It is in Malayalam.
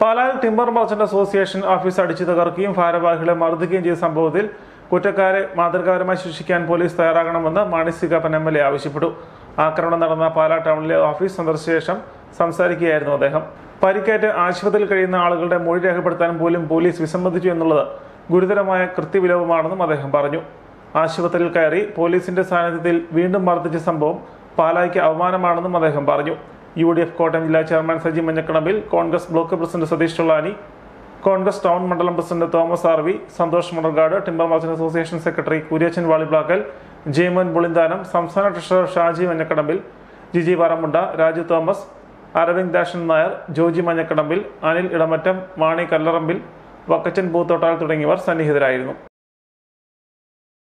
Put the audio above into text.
പാലായിൽ ടിമ്പർ മർച്ചന്റ് അസോസിയേഷൻ ഓഫീസ് അടിച്ചു തകർക്കുകയും ഭാരവാഹികളെ മർദ്ദിക്കുകയും ചെയ്ത സംഭവത്തിൽ കുറ്റക്കാരെ മാതൃകാപരമായി ശിക്ഷിക്കാൻ പോലീസ് തയ്യാറാകണമെന്ന് Mani C Kappan M L A ആവശ്യപ്പെട്ടു ആക്രമണം നടന്ന പാലാ ടൗണിലെ ഓഫീസ് സന്ദർശിച്ച ശേഷം സംസാരിക്കുകയായിരുന്നു അദ്ദേഹം പരിക്കേറ്റ് ആശുപത്രിയിൽ കഴിയുന്ന ആളുകളുടെ മൊഴി രേഖപ്പെടുത്താൻ പോലും പോലീസ് വിസമ്മതിച്ചു എന്നുള്ളത് ഗുരുതരമായ കൃത്യവിലോപമാണെന്നും അദ്ദേഹം പറഞ്ഞു ആശുപത്രിയിൽ കയറി പോലീസിന്റെ സാന്നിധ്യത്തിൽ വീണ്ടും മർദ്ദിച്ച സംഭവം പാലായ്ക്ക് അവമാനമാണെന്നും അദ്ദേഹം പറഞ്ഞു യു ഡി എഫ് കോട്ടയം ജില്ലാ chairman Saji Manjakkanambil Congress block president Satheesh Chollani Congress town മണ്ഡലം president Thomas R V Santhosh Manarcad timber merchant association secretary Kuriachan Valiplackal Jaimon Bulinthanam സംസ്ഥാന ട്രഷറർ ഷാജി മഞ്ഞക്കടമ്പിൽ ജിജി പറമുണ്ട രാജു തോമസ് അരവിന്ദ് ദാഷൻ നായർ ജോജി മഞ്ഞക്കടമ്പിൽ അനിൽ ഇടമറ്റം മാണി കല്ലറമ്പിൽ വക്കച്ചൻ പൂത്തോട്ടാൽ തുടങ്ങിയവർ സന്നിഹിതരായിരുന്നു